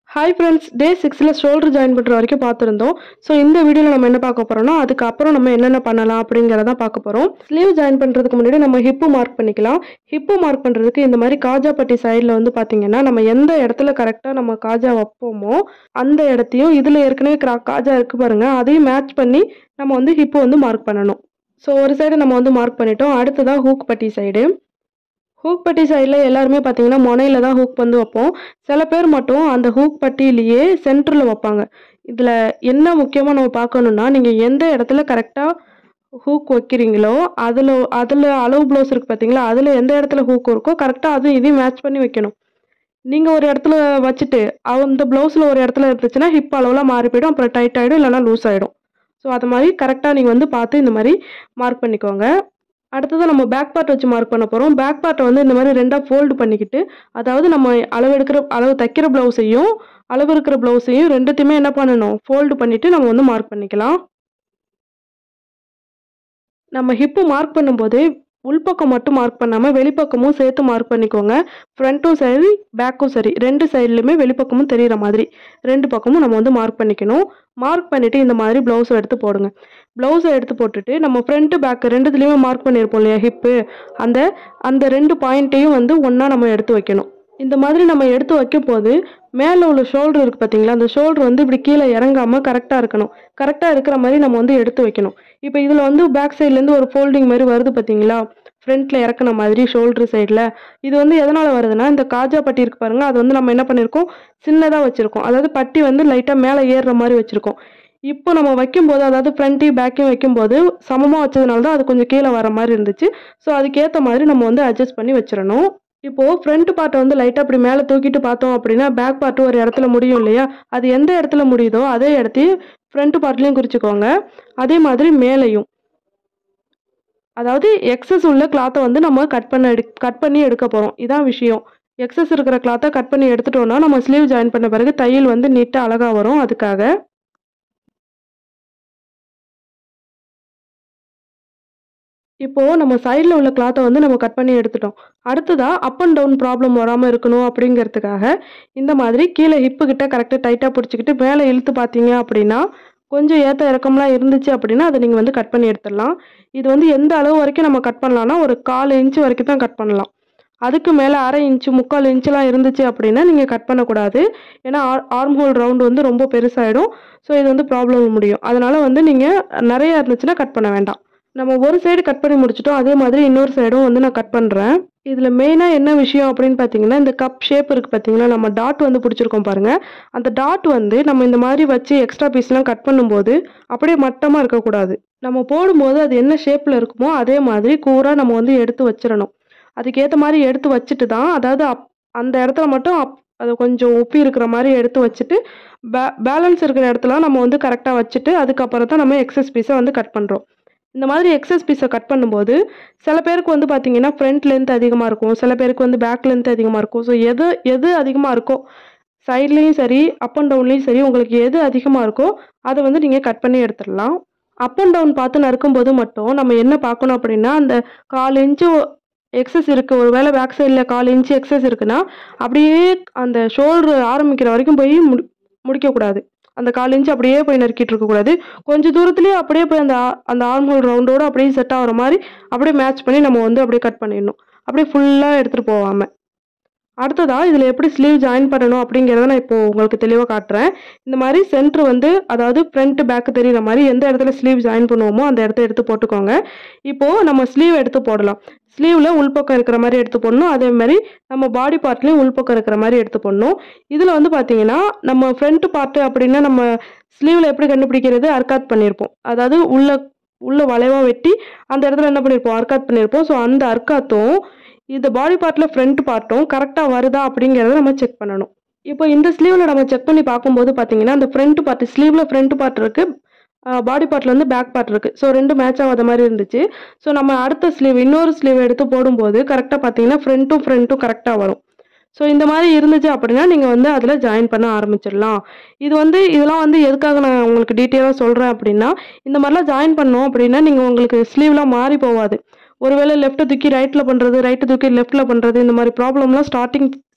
Hi friends டே சிக்ஸில் shoulder join பண்ணுற வரைக்கும் பார்த்துருந்தோம் ஸோ இந்த வீடியோவில் நம்ம என்ன பார்க்க போகிறோம்னா அதுக்கப்புறம் நம்ம என்னென்ன பண்ணலாம் அப்படிங்கிறத பார்க்க போகிறோம் ஸ்லீவ் ஜாயின் பண்ணுறதுக்கு முன்னாடி நம்ம ஹிப்பு மார்க் பண்ணிக்கலாம் ஹிப்பு மார்க் பண்ணுறதுக்கு இந்த மாதிரி காஜாப்பட்டி சைடில் வந்து பார்த்தீங்கன்னா நம்ம எந்த இடத்துல கரெக்டாக நம்ம காஜா வைப்போமோ அந்த இடத்தையும் இதில் ஏற்கனவே கிரா- காஜா இருக்குது பாருங்கள் அதையும் மேட்ச் பண்ணி நம்ம வந்து ஹிப்பு வந்து மார்க் பண்ணணும் ஸோ ஒரு சைடு நம்ம வந்து மார்க் பண்ணிட்டோம் அடுத்ததான் ஹூக் பட்டி சைடு ஹூக் பட்டி சைடில் எல்லாருமே பார்த்தீங்கன்னா முனையில தான் ஹூக் வந்து வைப்போம் சில பேர் மட்டும் அந்த ஹூக் பட்டியிலேயே சென்டரில் வைப்பாங்க இதில் என்ன முக்கியமாக நம்ம பார்க்கணுன்னா நீங்கள் எந்த இடத்துல கரெக்டாக ஹூக் வைக்கிறீங்களோ அதில் அதில் அளவு ப்ளவுஸ் இருக்குது பார்த்தீங்களா அதில் எந்த இடத்துல ஹூக் இருக்கோ கரெக்டாக அதுவும் இதையும் மேட்ச் பண்ணி வைக்கணும் நீங்கள் ஒரு இடத்துல வச்சுட்டு அந்த ப்ளவுஸில் ஒரு இடத்துல இருந்துச்சுன்னா ஹிப் அளவுலாம் மாறி போயிடும் அப்புறம் டைட் ஆகிடும் இல்லைன்னா லூஸ் ஆகிடும் ஸோ அது மாதிரி கரெக்டாக நீங்கள் வந்து பார்த்து இந்த மாதிரி மார்க் பண்ணிக்கோங்க அடுத்தது நம்ம பேக் பார்ட் வச்சு மார்க் பண்ண போகிறோம் பேக் பார்ட்டை வந்து இந்த மாதிரி ரெண்டாக ஃபோல்டு பண்ணிக்கிட்டு அதாவது நம்ம அளவு எடுக்கிற அளவு தைக்கிற ப்ளவுஸையும் அளவு இருக்கிற ப்ளவுஸையும் ரெண்டுத்தையுமே என்ன பண்ணணும் ஃபோல்டு பண்ணிவிட்டு நம்ம வந்து மார்க் பண்ணிக்கலாம் நம்ம ஹிப்பு மார்க் பண்ணும்போது உள்பக்கம் மட்டும் மார்க் பண்ணாமல் வெளிப்பக்கமும் சேர்த்து மார்க் பண்ணிக்கோங்க ஃப்ரண்ட்டும் சரி பேக்கும் சரி ரெண்டு சைட்லையுமே வெளிப்பக்கமும் தெரிகிற மாதிரி ரெண்டு பக்கமும் நம்ம வந்து மார்க் பண்ணிக்கணும் மார்க் பண்ணிவிட்டு இந்த மாதிரி ப்ளவுஸை எடுத்து போடுங்க ப்ளவுஸை எடுத்து போட்டுட்டு நம்ம ஃப்ரண்ட்டு பேக்கு ரெண்டுத்துலேயுமே மார்க் பண்ணியிருப்போம் இல்லையா ஹிப்பு அந்த அந்த ரெண்டு பாயிண்ட்டையும் வந்து ஒன்றா நம்ம எடுத்து வைக்கணும் இந்த மாதிரி நம்ம எடுத்து வைக்கும் போது மேலே உள்ள ஷோல்டர் இருக்குது பார்த்தீங்களா அந்த ஷோல்டர் வந்து இப்படி கீழே இறங்காமல் கரெக்டாக இருக்கணும் கரெக்டாக இருக்கிற மாதிரி நம்ம வந்து எடுத்து வைக்கணும் இப்போ இதில் வந்து பேக் சைட்லேருந்து ஒரு ஃபோல்டிங் மாதிரி வருது பார்த்தீங்களா ஃப்ரண்ட்டில் இறக்குன மாதிரி ஷோல்டர் சைடில் இது வந்து எதனால் வருதுன்னா இந்த காஜா பட்டி இருக்கு பாருங்க அது வந்து நம்ம என்ன பண்ணியிருக்கோம் சின்னதாக வச்சுருக்கோம் அதாவது பட்டி வந்து லைட்டாக மேலே ஏறுற மாதிரி வச்சுருக்கோம் இப்போ நம்ம வைக்கும்போது அதாவது ஃப்ரண்ட்டையும் பேக்கையும் வைக்கும்போது சமமாக வச்சதுனால தான் அது கொஞ்சம் கீழே வர மாதிரி இருந்துச்சு ஸோ அதுக்கேற்ற மாதிரி நம்ம வந்து அட்ஜஸ்ட் பண்ணி வச்சிடணும் இப்போது ஃப்ரண்ட் பார்ட்டை வந்து லைட்டாக அப்படி மேலே தூக்கிட்டு பார்த்தோம் அப்படின்னா பேக் பார்ட்டு ஒரு இடத்துல முடியும் இல்லையா அது எந்த இடத்துல முடியுதோ அதே இடத்தையும் ஃப்ரண்ட் பார்ட்லேயும் குறிச்சிக்கோங்க அதே மாதிரி மேலேயும் அதாவது எக்ஸஸ் உள்ள கிளாத்தை வந்து நம்ம கட் பண்ண எடு கட் பண்ணி எடுக்க போகிறோம் இதான் விஷயம் எக்ஸஸ் இருக்கிற கிளாத்தை கட் பண்ணி எடுத்துட்டோம்னா நம்ம ஸ்லீவ் ஜாயின் பண்ண பிறகு தையல் வந்து நீட்டாக அழகாக வரும் அதுக்காக இப்போது நம்ம சைடில் உள்ள கிளாத்தை வந்து நம்ம கட் பண்ணி எடுத்துட்டோம் அடுத்ததாக அப் அண்ட் டவுன் ப்ராப்ளம் வராமல் இருக்கணும் அப்படிங்கிறதுக்காக இந்த மாதிரி கீழே ஹிப்பு கிட்ட கரெக்டாக டைட்டாக பிடிச்சிக்கிட்டு மேலே இழுத்து பார்த்தீங்க அப்படின்னா கொஞ்சம் ஏற்ற இறக்கம்லாம் இருந்துச்சு அப்படின்னா அதை நீங்கள் வந்து கட் பண்ணி எடுத்துடலாம் இது வந்து எந்த அளவு வரைக்கும் நம்ம கட் பண்ணலாம்னா ஒரு கால் இன்ச்சு வரைக்கும் தான் கட் பண்ணலாம் அதுக்கு மேலே அரை இன்ச்சு முக்கால் இன்ச்சுலாம் இருந்துச்சு அப்படின்னா நீங்கள் கட் பண்ணக்கூடாது ஏன்னா ஆர் ஆர்ம் ஹோல் ரவுண்டு வந்து ரொம்ப பெருசாகிடும் ஸோ இது வந்து ப்ராப்ளம் முடியும் அதனால் வந்து நீங்கள் நிறைய இருந்துச்சுன்னா கட் பண்ண வேண்டாம் நம்ம ஒரு சைடு கட் பண்ணி முடிச்சிட்டோம் அதே மாதிரி இன்னொரு சைடும் வந்து நான் கட் பண்ணுறேன் இதில் மெயினாக என்ன விஷயம் அப்படின்னு பார்த்தீங்கன்னா இந்த கப் ஷேப் இருக்குது பார்த்தீங்களா நம்ம டாட் வந்து பிடிச்சிருக்கோம் பாருங்கள் அந்த டாட் வந்து நம்ம இந்த மாதிரி வச்சு எக்ஸ்ட்ரா பீஸ்லாம் கட் பண்ணும்போது அப்படியே மட்டமாக இருக்கக்கூடாது நம்ம போடும்போது அது என்ன ஷேப்பில் இருக்குமோ அதே மாதிரி கூராக நம்ம வந்து எடுத்து வச்சிடணும் அதுக்கேற்ற மாதிரி எடுத்து வச்சுட்டு தான் அதாவது அப் அந்த இடத்துல மட்டும் அப் அது கொஞ்சம் உப்பி இருக்கிற மாதிரி எடுத்து வச்சுட்டு பே பேலன்ஸ் இருக்கிற இடத்துல நம்ம வந்து கரெக்டாக வச்சுட்டு அதுக்கப்புறம் தான் நம்ம எக்ஸஸ் பீஸை வந்து கட் பண்ணுறோம் இந்த மாதிரி எக்ஸஸ் பீஸை கட் பண்ணும்போது சில பேருக்கு வந்து பார்த்தீங்கன்னா ஃப்ரண்ட் லென்த் அதிகமாக இருக்கும் சில பேருக்கு வந்து பேக் லென்த் அதிகமாக இருக்கும் ஸோ எது எது அதிகமாக இருக்கோ சைட்லேயும் சரி அப் அண்ட் டவுன்லேயும் சரி உங்களுக்கு எது அதிகமாக இருக்கோ அதை வந்து நீங்கள் கட் பண்ணி எடுத்துடலாம் அப் அண்ட் டவுன் பார்த்து நறுக்கும்போது மட்டும் நம்ம என்ன பார்க்கணும் அப்படின்னா அந்த கால் இன்ச்சு எக்ஸஸ் இருக்குது ஒரு வேளை பேக் சைடில் கால் இன்ச்சு எக்ஸஸ் இருக்குன்னா அப்படியே அந்த ஷோல்டர் ஆரம்பிக்கிற வரைக்கும் போய் முடி முடிக்கக்கூடாது அந்த கால் இன்ச்சு அப்படியே போய் நறுக்கிட்டு இருக்கக்கூடாது கொஞ்சம் தூரத்துலேயே அப்படியே போய் அந்த ஆ- அந்த ஆர்ம் ஹோல் ரவுண்டோட அப்படியே செட் ஆகிற மாதிரி அப்படியே மேட்ச் பண்ணி நம்ம வந்து அப்படியே கட் பண்ணிடணும் அப்படியே ஃபுல்லாக எடுத்துகிட்டு போகாமல் அடுத்ததாக இதில் எப்படி ஸ்லீவ் ஜாயின் பண்ணணும் அப்படிங்கிறத நான் இப்போ உங்களுக்கு தெளிவாக காட்டுறேன் இந்த மாதிரி சென்டர் வந்து அதாவது ஃப்ரண்ட் பேக்கு தெரியுற மாதிரி எந்த இடத்துல ஸ்லீவ் ஜாயின் பண்ணுவோமோ அந்த இடத்த எடுத்து போட்டுக்கோங்க இப்போது நம்ம ஸ்லீவ் எடுத்து போடலாம் ஸ்லீவில் உள்பக்கம் இருக்கிற மாதிரி எடுத்து போடணும் அதே மாதிரி நம்ம பாடி பார்ட்லேயும் உள்பக்கம் இருக்கிற மாதிரி எடுத்து போடணும் இதில் வந்து பார்த்தீங்கன்னா நம்ம ஃப்ரண்ட் பார்ட்டு அப்படின்னா நம்ம ஸ்லீவில் எப்படி கண்டுபிடிக்கிறது அர்க்காத் பண்ணியிருப்போம் அதாவது உள்ள உள்ள வளைவாக வெட்டி அந்த இடத்துல என்ன பண்ணியிருப்போம் அர்க்காத் பண்ணியிருப்போம் ஸோ அந்த அர்க்காத்தும் இந்த பாடி பார்ட்டில் ஃப்ரண்ட் பார்ட்டும் கரெக்டாக வருதா அப்படிங்கிறத நம்ம செக் பண்ணணும் இப்போ இந்த ஸ்லீவில் நம்ம செக் பண்ணி பார்க்கும்போது பார்த்தீங்கன்னா அந்த ஃப்ரண்ட் பார்ட் ஸ்லீவில் ஃப்ரண்ட் பார்ட் இருக்குது பாடி பார்ட்டில் வந்து பேக் பார்ட் இருக்குது ஸோ ரெண்டு மேட்ச் ஆகாத மாதிரி இருந்துச்சு ஸோ நம்ம அடுத்த ஸ்லீவ் இன்னொரு ஸ்லீவ் எடுத்து போடும்போது கரெக்டாக பார்த்தீங்கன்னா ஃப்ரண்ட்டும் ஃப்ரண்ட்டும் கரெக்டாக வரும் ஸோ இந்த மாதிரி இருந்துச்சு அப்படின்னா நீங்கள் வந்து அதில் ஜாயின் பண்ண ஆரம்பிச்சிடலாம் இது வந்து இதெல்லாம் வந்து எதுக்காக நான் உங்களுக்கு டீட்டெயிலாக சொல்கிறேன் அப்படின்னா இந்த மாதிரிலாம் ஜாயின் பண்ணோம் அப்படின்னா நீங்கள் உங்களுக்கு ஸ்லீவ்லாம் மாறி போகாது ஒருவேளை லெஃப்ட்டை தூக்கி ரைட்டில் பண்ணுறது ரைட்டு தூக்கி லெஃப்ட்டில் பண்ணுறது இந்த மாதிரி ப்ராப்ளம்லாம் ஸ்டார்டிங்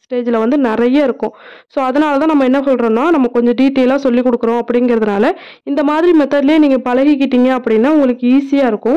ஸ்டேஜில் வந்து நிறைய இருக்கும் ஸோ அதனால தான் நம்ம என்ன சொல்கிறோம்னா நம்ம கொஞ்சம் டீட்டெயிலாக சொல்லி கொடுக்குறோம் அப்படிங்கிறதுனால இந்த மாதிரி மெத்தட்லேயே நீங்கள் பழகிக்கிட்டீங்க அப்படின்னா உங்களுக்கு ஈஸியாக இருக்கும்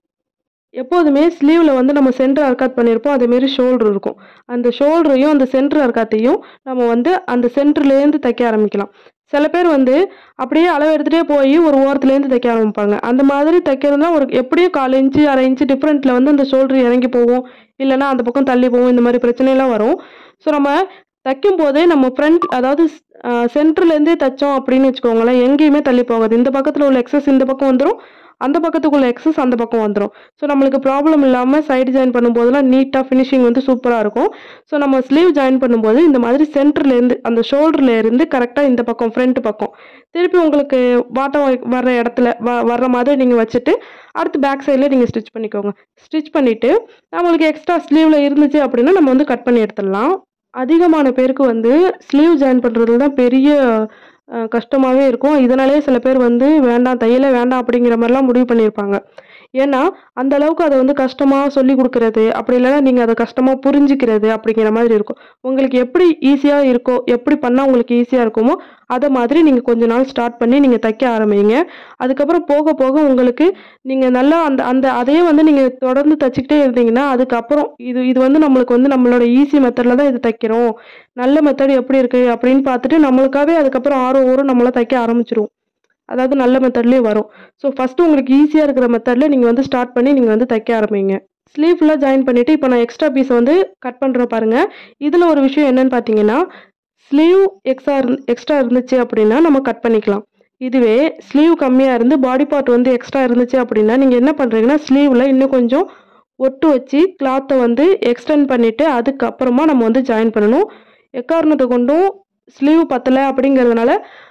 எப்போதுமே ஸ்லீவில் வந்து நம்ம சென்டர் அர்க்காத் பண்ணியிருப்போம் அதேமாரி ஷோல்டர் இருக்கும் அந்த ஷோல்டரையும் அந்த சென்டர் அர்க்காத்தையும் நம்ம வந்து அந்த சென்டர்லேருந்து தைக்க ஆரம்பிக்கலாம் சில பேர் வந்து அப்படியே அளவு எடுத்துகிட்டே போய் ஒரு ஓரத்துலேருந்து தைக்க ஆரம்பிப்பாங்க அந்த மாதிரி தைக்கிறதுனா ஒரு எப்படியும் கால் இன்ச்சு அரை இன்ச்சு டிஃப்ரெண்ட்டில் வந்து அந்த ஷோல்டர் இறங்கி போகும் இல்லைன்னா அந்த பக்கம் தள்ளி போகும் இந்த மாதிரி பிரச்சனைலாம் வரும் ஸோ நம்ம தைக்கும் போதே நம்ம ஃப்ரண்ட் அதாவது சென்டர்லேருந்தே தைச்சோம் அப்படின்னு வச்சுக்கோங்களேன் எங்கேயுமே தள்ளி போகாது இந்த பக்கத்தில் உள்ள எக்ஸஸ் இந்த பக்கம் வந்துடும் அந்த பக்கத்துக்குள்ள எக்ஸஸ் அந்த பக்கம் வந்துடும் ஸோ நம்மளுக்கு ப்ராப்ளம் இல்லாமல் சைடு ஜாயின் பண்ணும்போதெல்லாம் நீட்டாக ஃபினிஷிங் வந்து சூப்பராக இருக்கும் ஸோ நம்ம ஸ்லீவ் ஜாயின் பண்ணும்போது இந்த மாதிரி சென்டர்லேருந்து அந்த ஷோல்டர்ல இருந்து கரெக்டாக இந்த பக்கம் ஃப்ரண்ட் பக்கம் திருப்பி உங்களுக்கு வாட்டம் வர்ற இடத்துல வ வர்ற மாதிரி நீங்கள் வச்சுட்டு அடுத்து பேக் சைடில் நீங்கள் ஸ்டிச் பண்ணிக்கோங்க ஸ்டிச் பண்ணிவிட்டு நம்மளுக்கு எக்ஸ்ட்ரா ஸ்லீவில் இருந்துச்சு அப்படின்னா நம்ம வந்து கட் பண்ணி எடுத்துடலாம் அதிகமான பேருக்கு வந்து ஸ்லீவ் ஜாயின் பண்ணுறதுல தான் பெரிய கஷ்டமாகவே இருக்கும் இதனாலே சில பேர் வந்து வேண்டாம் தையலே வேண்டாம் அப்படிங்கிற மாதிரிலாம் முடிவு பண்ணியிருப்பாங்க ஏன்னா அந்த அளவுக்கு அதை வந்து கஷ்டமாக சொல்லி கொடுக்கறது அப்படி இல்லைன்னா நீங்கள் அதை கஷ்டமாக புரிஞ்சுக்கிறது அப்படிங்கிற மாதிரி இருக்கும் உங்களுக்கு எப்படி ஈஸியாக இருக்கோ எப்படி பண்ணால் உங்களுக்கு ஈஸியாக இருக்குமோ அதை மாதிரி நீங்கள் கொஞ்ச நாள் ஸ்டார்ட் பண்ணி நீங்கள் தைக்க ஆரம்பிங்க அதுக்கப்புறம் போக போக உங்களுக்கு நீங்கள் நல்லா அந்த அந்த அதையே வந்து நீங்கள் தொடர்ந்து தைச்சிக்கிட்டே இருந்தீங்கன்னா அதுக்கப்புறம் இது இது வந்து நம்மளுக்கு வந்து நம்மளோட ஈஸி மெத்தடில் தான் இது தைக்கிறோம் நல்ல மெத்தட் எப்படி இருக்குது அப்படின்னு பார்த்துட்டு நம்மளுக்காகவே அதுக்கப்புறம் ஆர்வம் வரும் நம்மள தைக்க ஆரம்பிச்சிருவோம் அதாவது நல்ல மெத்தட்லேயே வரும் ஸோ ஃபஸ்ட்டு உங்களுக்கு ஈஸியாக இருக்கிற மெத்தடில் நீங்கள் வந்து ஸ்டார்ட் பண்ணி நீங்கள் வந்து தைக்க ஆரம்பிங்க ஸ்லீவ் ஃபுல்லாக ஜாயின் பண்ணிவிட்டு இப்போ நான் எக்ஸ்ட்ரா பீஸை வந்து கட் பண்ணுற பாருங்க இதில் ஒரு விஷயம் என்னன்னு பார்த்தீங்கன்னா ஸ்லீவ் எக்ஸ்ட்ரா இருந்து எக்ஸ்ட்ரா இருந்துச்சு அப்படின்னா நம்ம கட் பண்ணிக்கலாம் இதுவே ஸ்லீவ் கம்மியாக இருந்து பாடி பார்ட் வந்து எக்ஸ்ட்ரா இருந்துச்சு அப்படின்னா நீங்கள் என்ன பண்ணுறீங்கன்னா ஸ்லீவில் இன்னும் கொஞ்சம் ஒட்டு வச்சு கிளாத்தை வந்து எக்ஸ்டெண்ட் பண்ணிவிட்டு அதுக்கப்புறமா நம்ம வந்து ஜாயின் பண்ணணும் எக்காரணத்தை கொண்டும் ஸ்லீவ் பத்தலை அப்படிங்கிறதுனால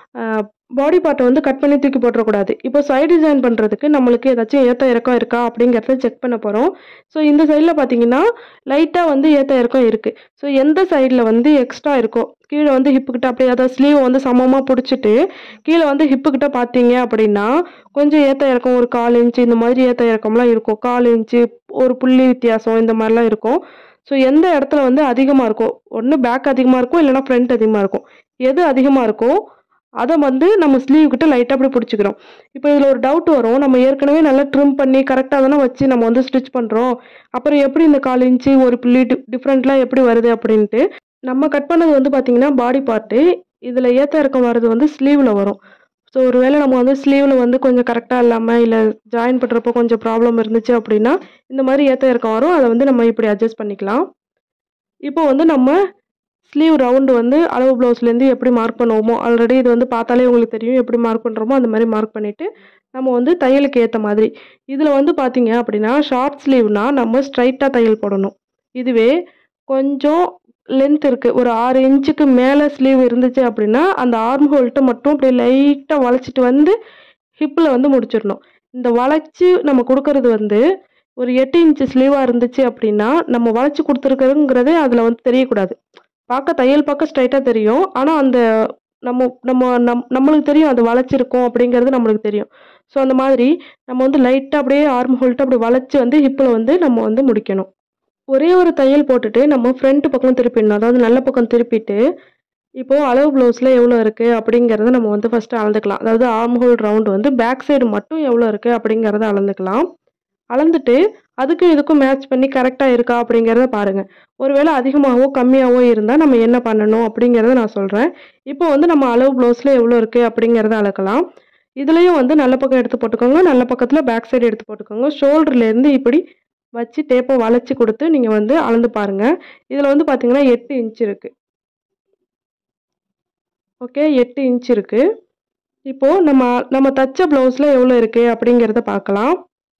பாடி பார்ட்டை வந்து கட் பண்ணி தூக்கி போட்டுறக்கூடாது இப்போ சைடு டிசைன் பண்ணுறதுக்கு நம்மளுக்கு ஏதாச்சும் ஏற்ற இறக்கம் இருக்கா அப்படிங்கிறத செக் பண்ண போகிறோம் ஸோ இந்த சைடில் பார்த்தீங்கன்னா லைட்டாக வந்து ஏற்ற இறக்கம் இருக்குது ஸோ எந்த சைடில் வந்து எக்ஸ்ட்ரா இருக்கோ கீழே வந்து ஹிப்புக்கிட்ட அப்படியே அதாவது ஸ்லீவ் வந்து சமமாக பிடிச்சிட்டு கீழே வந்து ஹிப்புக்கிட்ட பார்த்தீங்க அப்படின்னா கொஞ்சம் ஏற்ற இறக்கம் ஒரு கால் இன்ச்சு இந்த மாதிரி ஏற்ற இறக்கம்லாம் இருக்கும் கால் இன்ச்சு ஒரு புள்ளி வித்தியாசம் இந்த மாதிரிலாம் இருக்கும் ஸோ எந்த இடத்துல வந்து அதிகமாக இருக்கும் ஒன்று பேக் அதிகமாக இருக்கும் இல்லைனா ஃப்ரண்ட் அதிகமாக இருக்கும் எது அதிகமாக இருக்கோ அதை வந்து நம்ம ஸ்லீவ் கிட்ட லைட்டாக அப்படி பிடிச்சிக்கிறோம் இப்போ இதில் ஒரு டவுட் வரும் நம்ம ஏற்கனவே நல்லா ட்ரிம் பண்ணி கரெக்டாக தானே வச்சு நம்ம வந்து ஸ்டிச் பண்ணுறோம் அப்புறம் எப்படி இந்த கால் இன்ச்சு ஒரு புள்ளி டி டிஃப்ரெண்ட்லாம் எப்படி வருது அப்படின்ட்டு நம்ம கட் பண்ணது வந்து பார்த்திங்கன்னா பாடி பார்ட்டு இதில் ஏற்ற இறக்கம் வர்றது வந்து ஸ்லீவில் வரும் ஸோ ஒருவேளை நம்ம வந்து ஸ்லீவில் வந்து கொஞ்சம் கரெக்டாக இல்லாமல் இல்லை ஜாயின் பண்ணுறப்போ கொஞ்சம் ப்ராப்ளம் இருந்துச்சு அப்படின்னா இந்த மாதிரி ஏற்ற இறக்கம் வரும் அதை வந்து நம்ம இப்படி அட்ஜஸ்ட் பண்ணிக்கலாம் இப்போ வந்து நம்ம ஸ்லீவ் ரவுண்டு வந்து அளவு ப்ளவுஸ்லேருந்து எப்படி மார்க் பண்ணுவோமோ ஆல்ரெடி இது வந்து பார்த்தாலே உங்களுக்கு தெரியும் எப்படி மார்க் பண்ணுறோமோ அந்த மாதிரி மார்க் பண்ணிவிட்டு நம்ம வந்து தையலுக்கு ஏற்ற மாதிரி இதில் வந்து பார்த்தீங்க அப்படின்னா ஷார்ட் ஸ்லீவ்னால் நம்ம ஸ்ட்ரைட்டாக தையல் போடணும் இதுவே கொஞ்சம் லென்த் இருக்குது ஒரு ஆறு இன்ச்சுக்கு மேலே ஸ்லீவ் இருந்துச்சு அப்படின்னா அந்த ஆர்ம் ஹோல்ட்டை மட்டும் அப்படியே லைட்டாக வளைச்சிட்டு வந்து ஹிப்பில் வந்து முடிச்சிடணும் இந்த வளைச்சி நம்ம கொடுக்கறது வந்து ஒரு எட்டு இன்ச்சு ஸ்லீவாக இருந்துச்சு அப்படின்னா நம்ம வளைச்சி கொடுத்துருக்குறதுங்கிறதே அதில் வந்து தெரியக்கூடாது பார்க்க தையல் பார்க்க ஸ்ட்ரைட்டாக தெரியும் ஆனால் அந்த நம்ம நம்ம நம் நம்மளுக்கு தெரியும் அது வளைச்சிருக்கோம் அப்படிங்கிறது நம்மளுக்கு தெரியும் ஸோ அந்த மாதிரி நம்ம வந்து லைட்டாக அப்படியே ஆர்ம் ஹோல்ட்டு அப்படி வளைச்சி வந்து ஹிப்பில் வந்து நம்ம வந்து முடிக்கணும் ஒரே ஒரு தையல் போட்டுட்டு நம்ம ஃப்ரண்ட் பக்கம் திருப்பிடணும் அதாவது நல்ல பக்கம் திருப்பிட்டு இப்போது அளவு ப்ளவுஸில் எவ்வளோ இருக்குது அப்படிங்கிறத நம்ம வந்து ஃபஸ்ட்டு அளந்துக்கலாம் அதாவது ஆர்ம் ஹோல் ரவுண்டு வந்து பேக் சைடு மட்டும் எவ்வளோ இருக்குது அப்படிங்கிறத அளந்துக்கலாம் அளந்துட்டு அதுக்கும் இதுக்கும் மேட்ச் பண்ணி கரெக்டாக இருக்கா அப்படிங்கிறத பாருங்கள் ஒருவேளை அதிகமாகவோ கம்மியாகவோ இருந்தால் நம்ம என்ன பண்ணணும் அப்படிங்கிறத நான் சொல்கிறேன் இப்போ வந்து நம்ம அளவு ப்ளவுஸில் எவ்வளோ இருக்குது அப்படிங்கிறத அளக்கலாம் இதுலேயும் வந்து நல்ல பக்கம் எடுத்து போட்டுக்கோங்க நல்ல பக்கத்தில் பேக் சைடு எடுத்து போட்டுக்கோங்க ஷோல்டர்லேருந்து இப்படி வச்சு டேப்பை வளைச்சி கொடுத்து நீங்கள் வந்து அளந்து பாருங்கள் இதில் வந்து பார்த்தீங்கன்னா எட்டு இன்ச் இருக்குது ஓகே எட்டு இன்ச் இருக்குது இப்போது நம்ம நம்ம தச்ச ப்ளவுஸில் எவ்வளோ இருக்குது அப்படிங்கிறத பார்க்கலாம்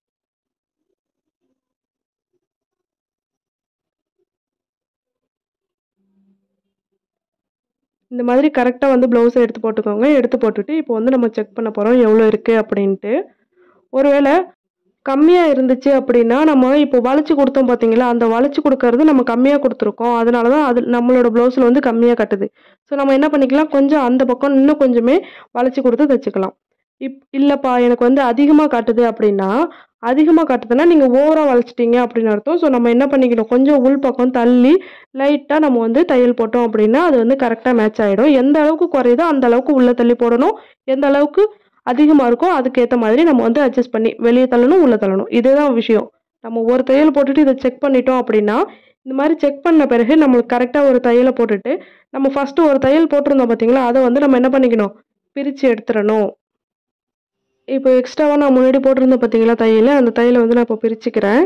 இந்த மாதிரி கரெக்டாக வந்து ப்ளவுஸை எடுத்து போட்டுக்கோங்க எடுத்து போட்டுட்டு இப்போ வந்து நம்ம செக் பண்ண போகிறோம் எவ்வளோ இருக்குது அப்படின்ட்டு ஒருவேளை கம்மியாக இருந்துச்சு அப்படின்னா நம்ம இப்போ வளைச்சி கொடுத்தோம் பார்த்தீங்களா அந்த வளைச்சி கொடுக்கறது நம்ம கம்மியாக கொடுத்துருக்கோம் அதனால தான் அது நம்மளோட ப்ளவுஸில் வந்து கம்மியாக கட்டுது ஸோ நம்ம என்ன பண்ணிக்கலாம் கொஞ்சம் அந்த பக்கம் இன்னும் கொஞ்சமே வளைச்சி கொடுத்து தைச்சிக்கலாம் இப் இல்லைப்பா எனக்கு வந்து அதிகமாக காட்டுது அப்படின்னா அதிகமாக காட்டுதுன்னா நீங்கள் ஓவராக வளைச்சிட்டீங்க அப்படின்னு அர்த்தம் ஸோ நம்ம என்ன பண்ணிக்கணும் கொஞ்சம் உள் பக்கம் தள்ளி லைட்டாக நம்ம வந்து தையல் போட்டோம் அப்படின்னா அது வந்து கரெக்டாக மேட்ச் ஆகிடும் எந்த அளவுக்கு குறையுதோ அந்த அளவுக்கு உள்ளே தள்ளி போடணும் எந்த அளவுக்கு அதிகமாக இருக்கோ அதுக்கேற்ற மாதிரி நம்ம வந்து அட்ஜஸ்ட் பண்ணி வெளியே தள்ளணும் உள்ளே தள்ளணும் இதுதான் விஷயம் நம்ம ஒரு தையல் போட்டுட்டு இதை செக் பண்ணிட்டோம் அப்படின்னா இந்த மாதிரி செக் பண்ண பிறகு நம்மளுக்கு கரெக்டாக ஒரு தையலை போட்டுட்டு நம்ம ஃபஸ்ட்டு ஒரு தையல் போட்டிருந்தோம் பார்த்தீங்களா அதை வந்து நம்ம என்ன பண்ணிக்கணும் பிரித்து எடுத்துடணும் இப்போ எக்ஸ்ட்ராவாக நான் முன்னாடி போட்டிருந்தேன் பார்த்தீங்களா தையல் அந்த தையலை வந்து நான் இப்போ பிரிச்சுக்கிறேன்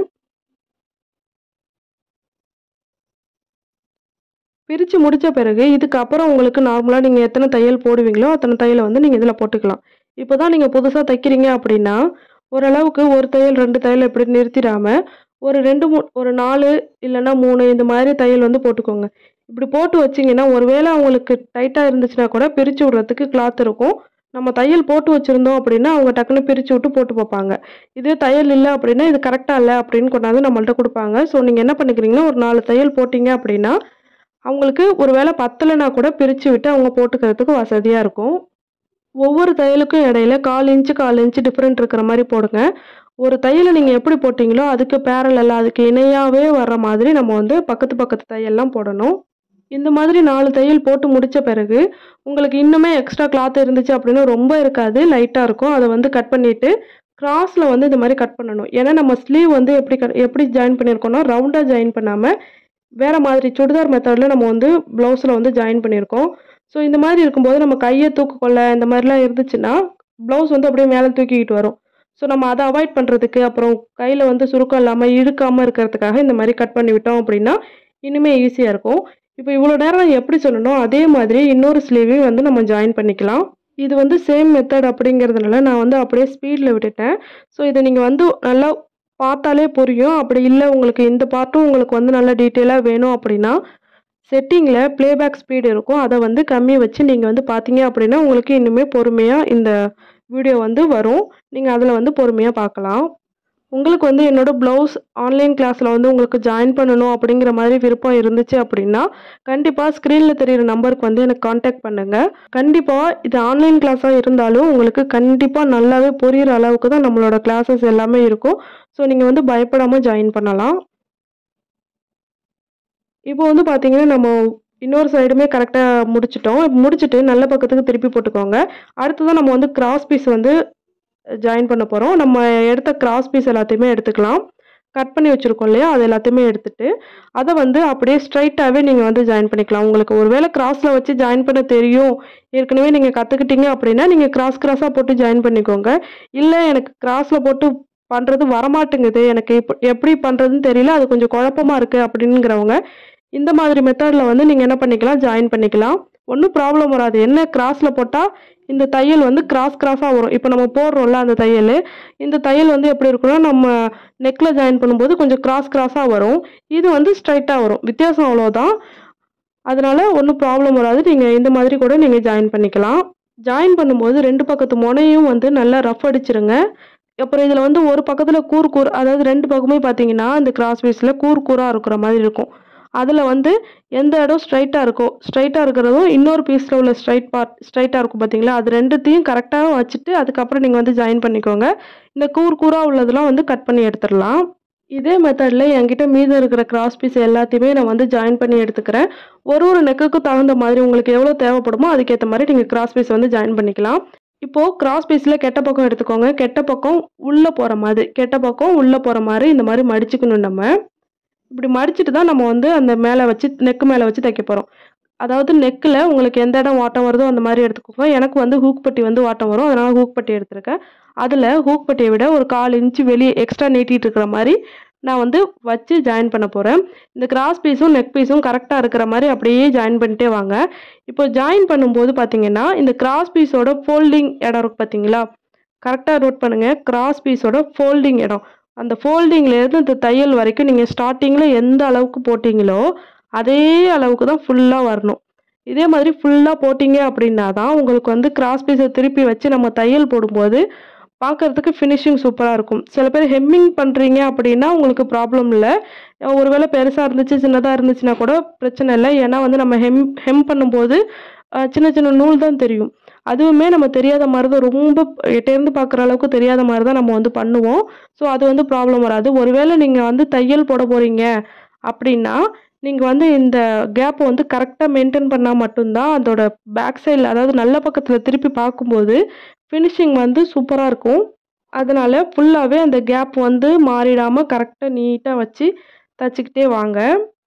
பிரித்து முடித்த பிறகு இதுக்கப்புறம் உங்களுக்கு நார்மலாக நீங்கள் எத்தனை தையல் போடுவீங்களோ அத்தனை தையலை வந்து நீங்கள் இதில் போட்டுக்கலாம் இப்போ தான் நீங்கள் புதுசாக தைக்கிறீங்க அப்படின்னா ஓரளவுக்கு ஒரு தையல் ரெண்டு தையல் இப்படி நிறுத்திடாம ஒரு ரெண்டு மூ ஒரு நாலு இல்லைன்னா மூணு இந்த மாதிரி தையல் வந்து போட்டுக்கோங்க இப்படி போட்டு வச்சிங்கன்னா ஒருவேளை அவங்களுக்கு டைட்டாக இருந்துச்சுன்னா கூட பிரித்து விட்றதுக்கு கிளாத் இருக்கும் நம்ம தையல் போட்டு வச்சுருந்தோம் அப்படின்னா அவங்க டக்குன்னு பிரித்து விட்டு போட்டு பார்ப்பாங்க இதே தையல் இல்லை அப்படின்னா இது கரெக்டாக இல்லை அப்படின்னு கொண்டாந்து நம்மள்ட்ட கொடுப்பாங்க ஸோ நீங்கள் என்ன பண்ணிக்கிறீங்கன்னா ஒரு நாலு தையல் போட்டிங்க அப்படின்னா அவங்களுக்கு ஒரு வேளை பத்தலைனா கூட பிரித்து விட்டு அவங்க போட்டுக்கிறதுக்கு வசதியாக இருக்கும் ஒவ்வொரு தையலுக்கும் இடையில கால் இன்ச்சு கால் இன்ச்சு டிஃப்ரெண்ட் இருக்கிற மாதிரி போடுங்க ஒரு தையலை நீங்கள் எப்படி போட்டிங்களோ அதுக்கு பேரலில் அதுக்கு இணையாகவே வர்ற மாதிரி நம்ம வந்து பக்கத்து பக்கத்து தையல்லாம் போடணும் இந்த மாதிரி நாலு தையல் போட்டு முடித்த பிறகு உங்களுக்கு இன்னுமே எக்ஸ்ட்ரா கிளாத் இருந்துச்சு அப்படின்னா ரொம்ப இருக்காது லைட்டாக இருக்கும் அதை வந்து கட் பண்ணிவிட்டு கிராஸில் வந்து இந்த மாதிரி கட் பண்ணணும் ஏன்னா நம்ம ஸ்லீவ் வந்து எப்படி க எப்படி ஜாயின் பண்ணியிருக்கோம்னா ரவுண்டாக ஜாயின் பண்ணாமல் வேறு மாதிரி சுடிதார் மெத்தடில் நம்ம வந்து ப்ளவுஸில் வந்து ஜாயின் பண்ணியிருக்கோம் ஸோ இந்த மாதிரி இருக்கும்போது நம்ம கையை தூக்குக்கொள்ள இந்த மாதிரிலாம் இருந்துச்சுன்னா ப்ளவுஸ் வந்து அப்படியே மேலே தூக்கிக்கிட்டு வரும் ஸோ நம்ம அதை அவாய்ட் பண்ணுறதுக்கு அப்புறம் கையில் வந்து சுருக்கம் இல்லாமல் இழுக்காமல் இருக்கிறதுக்காக இந்த மாதிரி கட் பண்ணி விட்டோம் அப்படின்னா இனிமே ஈஸியாக இருக்கும் இப்போ இவ்வளோ நேரம் நான் எப்படி சொல்லணும் அதே மாதிரி இன்னொரு ஸ்லீவையும் வந்து நம்ம ஜாயின் பண்ணிக்கலாம் இது வந்து சேம் மெத்தட் அப்படிங்கிறதுனால நான் வந்து அப்படியே ஸ்பீடில் விட்டுட்டேன் ஸோ இதை நீங்கள் வந்து நல்லா பார்த்தாலே புரியும் அப்படி இல்லை உங்களுக்கு இந்த பார்ட்டும் உங்களுக்கு வந்து நல்லா டீட்டெயிலாக வேணும் அப்படின்னா செட்டிங்கில் ப்ளேபேக் ஸ்பீடு இருக்கும் அதை வந்து கம்மி வச்சு நீங்கள் வந்து பார்த்தீங்க அப்படின்னா உங்களுக்கு இன்னுமே பொறுமையாக இந்த வீடியோ வந்து வரும் நீங்கள் அதில் வந்து பொறுமையாக பார்க்கலாம் உங்களுக்கு வந்து என்னோட ப்ளவுஸ் ஆன்லைன் கிளாஸில் வந்து உங்களுக்கு ஜாயின் பண்ணணும் அப்படிங்கிற மாதிரி விருப்பம் இருந்துச்சு அப்படின்னா கண்டிப்பாக ஸ்க்ரீனில் தெரியிற நம்பருக்கு வந்து எனக்கு காண்டாக்ட் பண்ணுங்கள் கண்டிப்பாக இது ஆன்லைன் கிளாஸாக இருந்தாலும் உங்களுக்கு கண்டிப்பாக நல்லாவே புரிகிற அளவுக்கு தான் நம்மளோட கிளாஸஸ் எல்லாமே இருக்கும் ஸோ நீங்கள் வந்து பயப்படாமல் ஜாயின் பண்ணலாம் இப்போ வந்து பார்த்தீங்கன்னா நம்ம இன்னொரு சைடுமே கரெக்டாக முடிச்சிட்டோம் முடிச்சுட்டு நல்ல பக்கத்துக்கு திருப்பி போட்டுக்கோங்க அடுத்ததான் நம்ம வந்து கிராஸ் பீஸ் வந்து ஜாயின் பண்ண போகிறோம் நம்ம எடுத்த கிராஸ் பீஸ் எல்லாத்தையுமே எடுத்துக்கலாம் கட் பண்ணி வச்சுருக்கோம் இல்லையா அது எல்லாத்தையுமே எடுத்துட்டு அதை வந்து அப்படியே ஸ்ட்ரைட்டாகவே நீங்கள் வந்து ஜாயின் பண்ணிக்கலாம் உங்களுக்கு ஒருவேளை கிராஸில் வச்சு ஜாயின் பண்ண தெரியும் ஏற்கனவே நீங்கள் கற்றுக்கிட்டீங்க அப்படின்னா நீங்கள் கிராஸ் கிராஸாக போட்டு ஜாயின் பண்ணிக்கோங்க இல்லை எனக்கு கிராஸில் போட்டு பண்ணுறது வரமாட்டேங்குது எனக்கு இப்போ எப்படி பண்ணுறதுன்னு தெரியல அது கொஞ்சம் குழப்பமா இருக்குது அப்படிங்கிறவங்க இந்த மாதிரி மெத்தடில் வந்து நீங்கள் என்ன பண்ணிக்கலாம் ஜாயின் பண்ணிக்கலாம் ஒன்றும் ப்ராப்ளம் வராது என்ன கிராஸில் போட்டால் இந்த தையல் வந்து கிராஸ் கிராஸாக வரும் இப்போ நம்ம போடுறோம்ல அந்த தையல் இந்த தையல் வந்து எப்படி இருக்குன்னா நம்ம நெக்கில் ஜாயின் பண்ணும்போது கொஞ்சம் கிராஸ் கிராஸாக வரும் இது வந்து ஸ்ட்ரைட்டாக வரும் வித்தியாசம் அவ்வளோதான் அதனால ஒன்றும் ப்ராப்ளம் வராது நீங்கள் இந்த மாதிரி கூட நீங்கள் ஜாயின் பண்ணிக்கலாம் ஜாயின் பண்ணும்போது ரெண்டு பக்கத்து முனையும் வந்து நல்லா ரஃப் அடிச்சிருங்க அப்புறம் இதில் வந்து ஒரு பக்கத்தில் கூர் கூர் அதாவது ரெண்டு பக்கமே பார்த்தீங்கன்னா இந்த கிராஸ் பீஸில் கூர் கூராக இருக்கிற மாதிரி இருக்கும் அதில் வந்து எந்த இடம் ஸ்ட்ரைட்டாக இருக்கோ ஸ்ட்ரைட்டாக இருக்கிறதும் இன்னொரு பீஸில் உள்ள ஸ்ட்ரைட் பார்ட் ஸ்ட்ரைட்டாக இருக்கும் பார்த்தீங்களா அது ரெண்டுத்தையும் கரெக்டாக வச்சுட்டு அதுக்கப்புறம் நீங்கள் வந்து ஜாயின் பண்ணிக்கோங்க இந்த கூர் கூராக உள்ளதெல்லாம் வந்து கட் பண்ணி எடுத்துடலாம் இதே மெத்தடில் என்கிட்ட மீதம் இருக்கிற கிராஸ் பீஸ் எல்லாத்தையுமே நான் வந்து ஜாயின் பண்ணி எடுத்துக்கிறேன் ஒரு ஒரு நெக்குக்கும் தகுந்த மாதிரி உங்களுக்கு எவ்வளோ தேவைப்படுமோ அதுக்கேற்ற மாதிரி நீங்கள் கிராஸ் பீஸ் வந்து ஜாயின் பண்ணிக்கலாம் இப்போது கிராஸ் பீஸில் கெட்ட பக்கம் எடுத்துக்கோங்க கெட்ட பக்கம் உள்ளே போகிற மாதிரி கெட்ட பக்கம் உள்ளே போகிற மாதிரி இந்த மாதிரி மடிச்சுக்கணும் நம்ம இப்படி மடிச்சுட்டு தான் நம்ம வந்து அந்த மேலே வச்சு நெக்கு மேலே வச்சு தைக்க போகிறோம் அதாவது நெக்கில் உங்களுக்கு எந்த இடம் வாட்டம் வருதோ அந்த மாதிரி எடுத்துக்கோங்க எனக்கு வந்து ஹூக் பட்டி வந்து வாட்டம் வரும் அதனால் ஹூக் பட்டி எடுத்திருக்கேன் அதில் ஹூக் பட்டியை விட ஒரு கால் இன்ச்சு வெளியே எக்ஸ்ட்ரா நீட்டிட்டு இருக்கிற மாதிரி நான் வந்து வச்சு ஜாயின் பண்ண போகிறேன் இந்த கிராஸ் பீஸும் நெக் பீஸும் கரெக்டாக இருக்கிற மாதிரி அப்படியே ஜாயின் பண்ணிட்டே வாங்க இப்போ ஜாயின் பண்ணும்போது பார்த்தீங்கன்னா இந்த கிராஸ் பீஸோட ஃபோல்டிங் இடம் இருக்கு பார்த்தீங்களா கரெக்டாக நோட் பண்ணுங்கள் கிராஸ் பீஸோட ஃபோல்டிங் இடம் அந்த ஃபோல்டிங்லேருந்து இந்த தையல் வரைக்கும் நீங்கள் ஸ்டார்டிங்கில் எந்த அளவுக்கு போட்டிங்களோ அதே அளவுக்கு தான் ஃபுல்லாக வரணும் இதே மாதிரி ஃபுல்லாக போட்டிங்க அப்படின்னா தான் உங்களுக்கு வந்து கிராஸ் பீஸை திருப்பி வச்சு நம்ம தையல் போடும்போது பார்க்கறதுக்கு ஃபினிஷிங் சூப்பராக இருக்கும் சில பேர் ஹெம்மிங் பண்ணுறீங்க அப்படின்னா உங்களுக்கு ப்ராப்ளம் இல்லை ஒருவேளை பெருசாக இருந்துச்சு சின்னதாக இருந்துச்சுன்னா கூட பிரச்சனை இல்லை ஏன்னா வந்து நம்ம ஹெம் ஹெம் பண்ணும்போது அ சின்ன சின்ன நூல் தான் தெரியும். அதுவுமே நம்ம தெரியாத மாரி தான் ரொம்ப எட்டேருந்து பார்க்குற அளவுக்கு தெரியாத மாரி தான் நம்ம வந்து பண்ணுவோம். ஸோ அது வந்து ப்ராப்ளம் வராது. ஒருவேள நீங்க வந்து தையல் போட போறீங்க அப்டின்னா, நீங்க வந்து இந்த கேப்ப வந்து கரெக்ட்டா மெயின்டெயின் பண்ணா மட்டும் தான் அதோட பேக் சைட்ல அதாவது நல்ல பக்கத்துல திருப்பி பார்க்கும்போது, ஃபினிஷிங் வந்து சூப்பரா இருக்கும். அதனால ஃபுல்லாவே அந்த கேப் வந்து மாறிடாம கரெக்ட்டா நீட்டா வச்சு தச்சுக்கிட்டே வாங்க.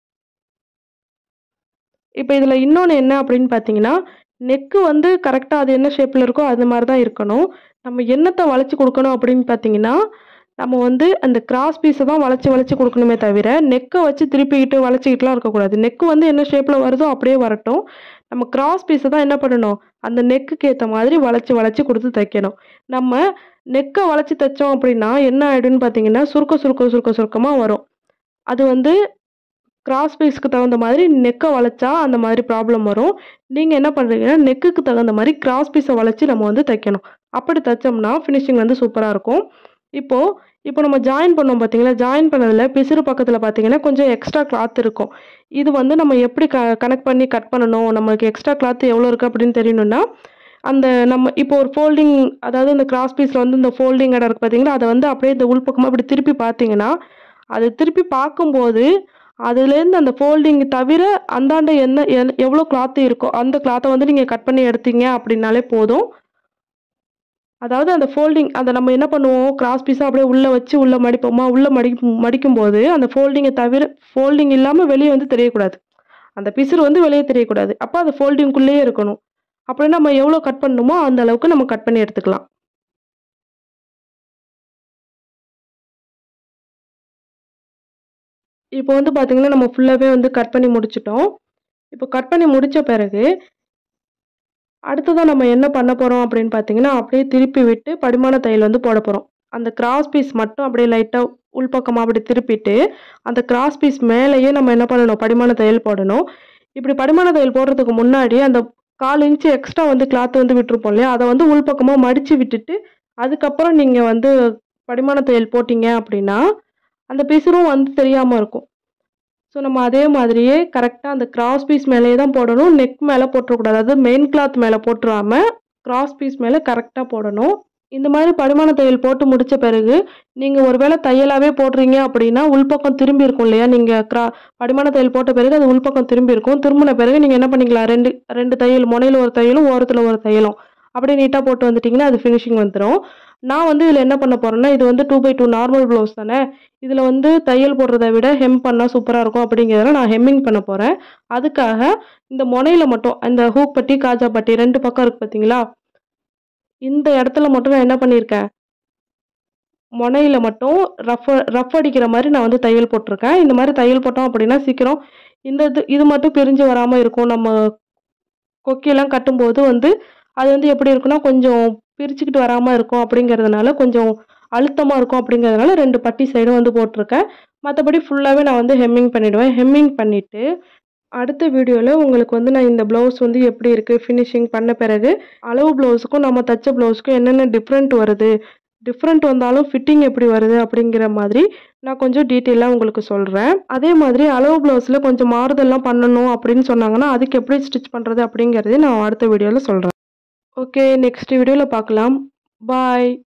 இப்ப இதுல இன்னொன்னு என்ன அப்டின்னு பார்த்தீங்கன்னா, நெக்கு வந்து கரெக்ட்டா அது என்ன ஷேப்ல இருக்கோ அது மாரி தான் இருக்கணும். நம்ம என்னத்த வளைச்சு குடுக்கணும் அப்டின்னு பார்த்தீங்கன்னா, நம்ம வந்து அந்த கிராஸ் பீஸ தான் வளைச்சு வளைச்சு குடுக்கணுமே தவிர, நெக்க வச்சு திருப்பிக்கிட்டு வளைச்சுக்கிட்டுலாம் இருக்கக்கூடாது. நெக்கு வந்து என்ன ஷேப்ல வருதோ அப்டியே வரட்டும். நம்ம கிராஸ் பீஸ தான் என்ன பண்ணணும், அந்த நெக்குக்கு ஏத்த மாதிரி வளைச்சு வளைச்சு குடுத்து தைக்கணும். நம்ம நெக்க வளைச்சு தைச்சோம் அப்டின்னா, என்ன ஆயிடும்னு பார்த்தீங்கன்னா, சுருக்க சுருக்க சுருக்க சுருக்கமா வரும். அது வந்து கிராஸ் பீஸ்க்கு தகுந்த மாதிரி நெக்க வளைச்சா அந்த மாதிரி ப்ராப்ளம் வரும். நீங்க என்ன பண்றீங்கன்னா, நெக்குக்கு தகுந்த மாரி கிராஸ் பீஸ வளைச்சு நம்ம வந்து தைக்கணும். அப்படி தச்சோம்னா ஃபினிஷிங் வந்து சூப்பரா இருக்கும். இப்போ இப்போ நம்ம ஜாயின் பண்ணோம் பார்த்தீங்களா, ஜாயின் பண்ணதுல பிசிறு பக்கத்துல பார்த்தீங்கன்னா, கொஞ்சம் எக்ஸ்ட்ரா கிளாத் இருக்கும். இது வந்து நம்ம எப்படி க கனெக்ட் பண்ணி கட் பண்ணணும், நமக்கு எக்ஸ்ட்ரா கிளாத் எவ்வளோ இருக்கு அப்டின்னு தெரியணும்னா, அந்த நம்ம இப்போ ஒரு ஃபோல்டிங் அதாவது அந்த கிராஸ் பீஸ்ல வந்து இந்த ஃபோல்டிங் இடம் இருக்கு பார்த்தீங்களா, அத வந்து அப்படியே இந்த உள் பக்கமா இப்டி திருப்பி பார்த்தீங்கன்னா, அது திருப்பி பார்க்கும்போது, அதுலேருந்து அந்த ஃபோல்டிங் தவிர அந்தாண்ட என்ன என் எவ்வளோ கிளாத் இருக்கோ, அந்த கிளாத்த வந்து நீங்க கட் பண்ணி எடுத்தீங்க அப்டின்னாலே போதும். அதாவது அந்த ஃபோல்டிங் அத நம்ம என்ன பண்ணுவோம், கிராஸ் பீஸா அப்படியே உள்ள வச்சு உள்ள மடிப்போமா, உள்ள மடிக்கும் மடிக்கும்போது அந்த ஃபோல்டிங்க தவிர ஃபோல்டிங் இல்லாம வெளிய வந்து தெரியக்கூடாது. அந்த பிசிறு வந்து வெளிய தெரியக்கூடாது. அப்ப அது ஃபோல்டிங்குள்ளேயே இருக்கணும். அப்படின்னா நம்ம எவ்வளோ கட் பண்ணணுமோ அந்த அளவுக்கு நம்ம கட் பண்ணி எடுத்துக்கலாம். இப்போ வந்து பார்த்தீங்கன்னா, நம்ம ஃபுல்லாவே வந்து கட் பண்ணி முடிச்சுட்டோம். இப்போ கட் பண்ணி முடிச்ச பிறகு அடுத்ததா நம்ம என்ன பண்ண போறோம் அப்டின்னு பார்த்தீங்கன்னா, அப்படியே திருப்பி விட்டு படிமான தையல் வந்து போட போறோம். அந்த கிராஸ் பீஸ் மட்டும் அப்படியே லைட்டா உள்பக்கமா அப்படி திருப்பிட்டு, அந்த கிராஸ் பீஸ் மேலேயே நம்ம என்ன பண்ணணும், படிமான தையல் போடணும். இப்படி படிமான தையல் போடுறதுக்கு முன்னாடி அந்த 1/4 இன்ச் எக்ஸ்ட்ரா வந்து கிளாத் வந்து விட்டுருப்போம் இல்லையா, அத வந்து உள்பக்கமா மடிச்சு விட்டுட்டு, அதுக்கப்புறம் நீங்க வந்து படிமான தையல் போட்டீங்க அப்படின்னா, அந்த பிசிறும் வந்து தெரியாம இருக்கும். ஸோ நம்ம அதே மாதிரியே கரெக்ட்டா அந்த கிராஸ் பீஸ் மேலேயே தான் போடணும். நெக் மேல போட்டுறக்கூடாது. அதாவது மெயின் கிளாத் மேல போட்டுறாம, கிராஸ் பீஸ் மேல கரெக்ட்டா போடணும். இந்த மாரி படிமான தையல் போட்டு முடிச்ச பிறகு, நீங்க ஒரு வேள தையலாவே போடுறீங்க அப்படின்னா, உள்பக்கம் திரும்பி இருக்கும் இல்லையா, நீங்க கிரா படிமான தையல் போட்ட பிறகு அது உள்பக்கம் திரும்பி இருக்கும். திரும்புன பிறகு நீங்க என்ன பண்ணிக்கலாம், 2 2 தையல் முனையில ஒரு தையலும், ஓரத்துல ஒரு தையலும் அப்படியே நீட்டா போட்டு வந்துட்டீங்கன்னா, அது ஃபினிஷிங் வந்துரும். நான் வந்து இதுல என்ன பண்ண போறேன்னா, இது வந்து 2/2 நார்மல் ப்ளவுஸ் தானே, இதுல வந்து தையல் போடுறத விட ஹெம் பண்ணா சூப்பரா இருக்கும் அப்படிங்கிறதுனால நான் ஹெம்மிங் பண்ண போறேன். அதுக்காக இந்த முனையில மட்டும் அந்த ஹூக் பட்டி, காஜா பட்டி 2 பக்கம் இருக்கு பார்த்தீங்களா, இந்த இடத்துல மட்டும் நான் என்ன பண்ணியிருக்கேன், முனையில மட்டும் ரஃப் ரஃப் அடிக்கிற மாரி நான் வந்து தையல் போட்டுருக்கேன். இந்த மாரி தையல் போட்டோம் அப்படின்னா, சீக்கிரம் இந்த இது இது மட்டும் பிரிஞ்சு வராம இருக்கும். நம்ம கொக்கியெல்லாம் கட்டும்போது வந்து, அது வந்து எப்படி இருக்குன்னா, கொஞ்சம் பிரிச்சுக்கிட்டு வராம இருக்கும் அப்படிங்கிறதுனால, கொஞ்சம் அழுத்தமா இருக்கும் அப்படிங்கிறதுனால 2 பட்டி சைடும் வந்து போட்டுருக்கேன். மத்தபடி ஃபுல்லாவே நான் வந்து ஹெம்மிங் பண்ணிடுவேன். ஹெம்மிங் பண்ணிட்டு, அடுத்த வீடியோல உங்களுக்கு வந்து நான் இந்த ப்ளவுஸ் வந்து எப்படி இருக்கு, ஃபினிஷிங் பண்ண பிறகு, அளவு ப்ளவுஸுக்கும் நம்ம தச்ச ப்ளவுஸுக்கும் என்னென்ன டிஃப்ரெண்ட் வருது, டிஃப்ரெண்ட் வந்தாலும் ஃபிட்டிங் எப்படி வருது அப்படிங்கிற மாதிரி நான் கொஞ்சம் டீட்டெயிலா உங்களுக்கு சொல்றேன். அதே மாதிரி அளவு ப்ளவுஸ்ல கொஞ்சம் மாறுதல்லாம் பண்ணணும் அப்படின்னு சொன்னாங்கன்னா, அதுக்கு எப்படி ஸ்டிச் பண்றது அப்படிங்கிறதையும் நான் அடுத்த வீடியோல சொல்றேன். ஓகே, நெக்ஸ்ட் வீடியோல பார்க்கலாம். பாய்.